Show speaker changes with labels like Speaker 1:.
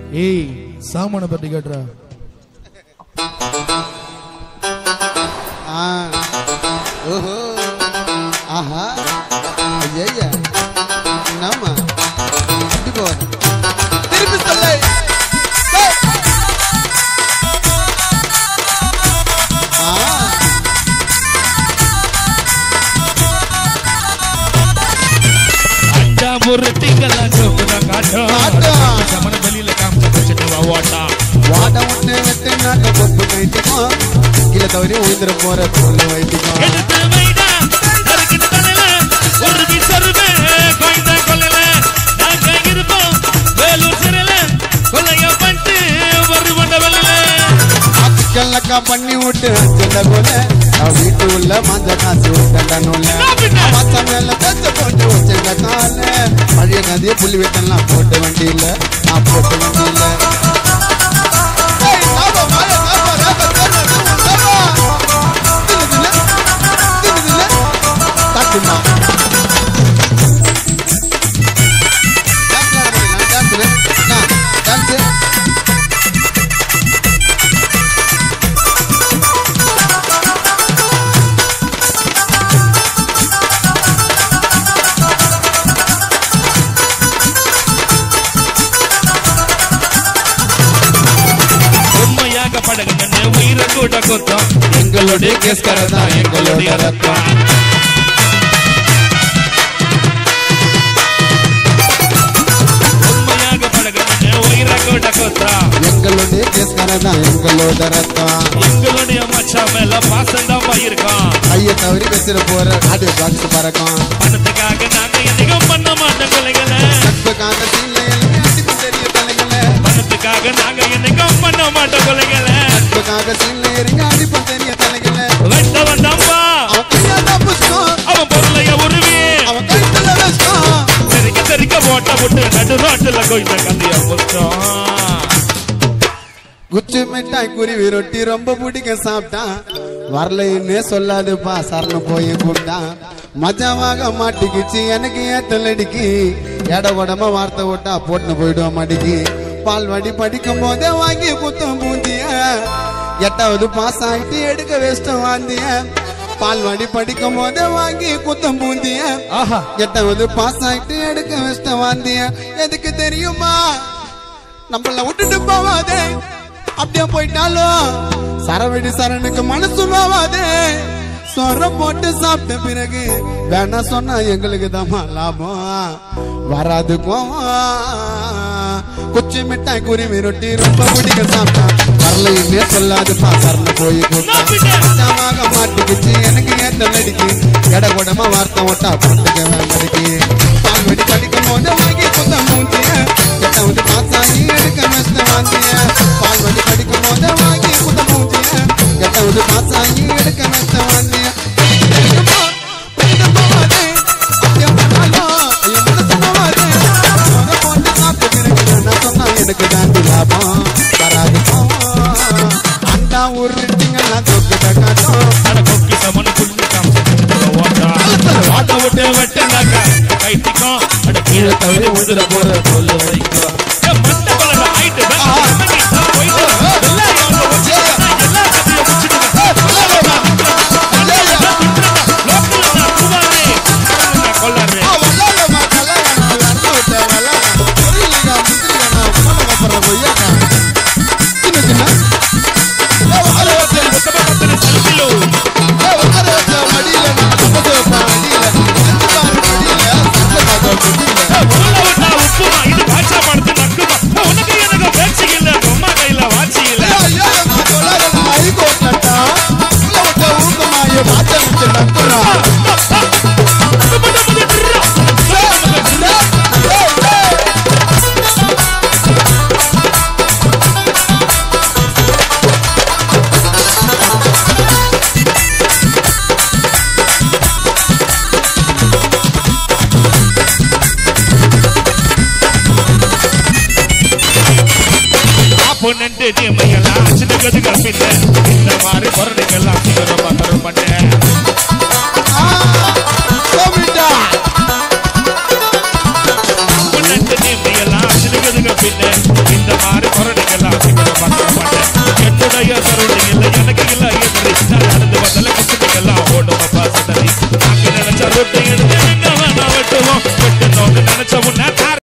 Speaker 1: ஏய் சாமான பத்தி கேட்டுறா
Speaker 2: ஆ ஓஹோ ஆஹா ஐயா என்னம்மா அப்படி போவாது திருப்பி சொல்லு டேய். ஆ
Speaker 1: அஞ்சா ஒரு திங்களா சோப்புனா காட்டும்
Speaker 2: காட்டும்.
Speaker 1: சமண வெளியில காமிச்சு வச்சுட்டு வா ஓட்டா
Speaker 2: வாட ஒண்ணு வெட்டு நாட்ட பொப்பு கைட்டுக்கோ கீழே தவறி உயிந்திர போற சொல்லு வைத்திக்கோ
Speaker 1: எடுத்து வைடா நறுக்கிட்டு தலையில ஒரு விசருவே கோய்ந்த கொல்லல நாங்க இருப்போம் வேலூர் சிறையில கொல்லைய பண்ணிட்டு வருவண்ட வெள்ளல
Speaker 2: கல்லக்கா பண்ணி விட்டு சின்ன போல நான் வீட்டு உள்ள மஞ்ச காசு விட்டா நூல மத்த மேல தச்ச போட்டு வச்சிருந்த கால பழைய நதிய புள்ளி வெட்டெல்லாம் போட்டு வண்டியில நான் போட்டு வண்டியில ஏய், நாம வாய, நாம ரேப்ப தேர்ன, நாம நாம. தின்னு, தின்னு. தின்னு, தின்னு. தட்டுமா. Dance ஆட முடியல, dance னு. நான், dance.
Speaker 1: உண்மையாக படகுன்னு உயிரை கூட கொத்தம்
Speaker 2: எங்களுடைய கேஸ்கர தான் எங்களுடைய ரத்தம்
Speaker 1: உண்மையாக படகுன்னு உயிரை கூட கொத்தம்
Speaker 2: எங்களுடைய கேஸ்கர தான் எங்களோட ரத்தம்
Speaker 1: எங்களுடைய மச்சான் மேல பாசம் தான் போயிருக்கோம்
Speaker 2: கைய தவறி வச்சிட போற ஆடியோ பாக்ஸ் பறக்கும்
Speaker 1: பணத்துக்காக நாங்க என்னைக்கும் பண்ண மாட்டோம் கொலைகளை
Speaker 2: நட்புக்காக சீலை எழுதி அடித்து தெரிய தலைகளை
Speaker 1: பணத்துக்காக நாங்க என்னைக்கும் பண்ண மாட்டோம் கொலைகளை
Speaker 2: நட்புக்காக சீலை எறிங்க அடிப்பு தெரிய தலைகளை
Speaker 1: வெட்ட வந்தாம்பா
Speaker 2: அவன் கையாத புஷ்டம்
Speaker 1: அவன் பொருளைய உருவி
Speaker 2: அவன் கழுத்துல விஷம்
Speaker 1: தெறிக்க தெறிக்க ஓட்ட விட்டு நடு ரோட்டுல கொய்த கதைய புத்தம்
Speaker 2: குச்சி மிட்டாய் குருவி ரொட்டி ரொம்ப பிடிக்க சாப்பிட்டான் வரலைன்னே சொல்லாதுப்பா சரண போய் கூப்பிட்டான் மஜாவாக மாட்டிக்கிச்சு எனக்கு ஏத்தலடிக்கு எட உடம்ப வார்த்தை விட்டா போட்டுன்னு போயிடுவோம் மடிக்கு பால் வடி படிக்கும் போதே வாங்கி குத்தம் பூந்திய எட்டாவது பாஸ் ஆயிட்டு எடுக்க வேஸ்டம் வாந்திய பால் வடி படிக்கும் போதே வாங்கி குத்தம் பூந்திய
Speaker 1: ஆஹா
Speaker 2: எட்டாவது பாஸ் ஆயிட்டு எடுக்க வேஸ்டம் வாந்திய எதுக்கு தெரியுமா நம்மள விட்டுட்டு போவாதே அப்படியே போயிட்டாலும் சரவெடி சரணுக்கு மனசு போவாதே சொரம் போட்டு சாப்பிட்ட பிறகு வேணா சொன்னா எங்களுக்கு தான் லாபம் வராது கோவம் குச்சி மிட்டாய் குருவி ரொட்டி ரொம்ப பிடிக்க சாப்பிட்டா வரலையுமே சொல்லாது சரண போய் கூட்டமாக மாட்டிக்கிச்சு எனக்கு ஏத்த நடிக்கு எட கூடமா வார்த்தை ஓட்டா போட்டுக்க வேண்டிக்கு பால் வெடி படிக்கும் போது வாங்கி குத்த மூஞ்சிய எட்டாவது பாசாகி எடுக்க நஷ்ட வாந்திய பால் வெடி படிக்கும் போது வாங்கி குத்த மூஞ்சிய எட்டாவது பாசாகி எடுக்க நஷ்ட வாந்திய தெரியுமா? தெரிந்து போவாதே. அப்படியே பண்ணாலும் என் மனசு போவாதே. சொர போட்டு சாப்பிட்ட பிறகு நான் சொன்னா எனக்கு தாண்டி லாபம் வராது கோவம். அண்டா உருட்டிங்கன்னா தொக்கிட்ட காட்டும்
Speaker 1: அட கொக்கி சமன் புள்ளி காமிச்சு ஓட்டா ஓட்ட விட்டு வெட்டனாக்கா கைத்திக்கும் அட கீழே தவிர உதிர போற சொல்ல வைக்கும் மண்ட கலர் ஆயிட்டு போயிட்டு எல்லாம் எவ்வளவு வச்சிருக்கா, எல்லா கதையும் முடிச்சிடுங்க. லோக்கல்ல நான் குமாரே, நான் கொல்லாரே.
Speaker 2: ஆ, வல்லாலம்மா, கல்லாலம்மா, அண்ணா விட்ட வல்லாலம். புரியலைங்க, புரியலைங்க, உட்காந்து கப்புறம் கொய்யாக்கா. சின்ன சின்ன. ஏ, உட்கார வச்ச,
Speaker 1: உத்தம பத்திர செல்விலோ.
Speaker 2: ஏ, உட்கார வச்ச மடியில, நான் குப்பத்தை வைப்பேன் அடியில. செஞ்சு பாரு மடியில, செஞ்சு பாரு மடியில.
Speaker 1: உள்ள விட்டா உப்புமா, இது பாட்சா படத்து நக்குமா. உனக்கு எனக்கு பேச்சு இல்ல, அம்மா கையில வாட்சி இல்ல.
Speaker 2: ஏ, ஐயோ, அம்மா, சொல்லாதம்மா, ஹைகோர்ட்லட்டா. உள்ள விட்ட ஊக்கமா, என் பாட்டை வச்சு நக்குறா. ஏ, ஏ, ஏ.
Speaker 1: ஆப்போனன்ட் டீமை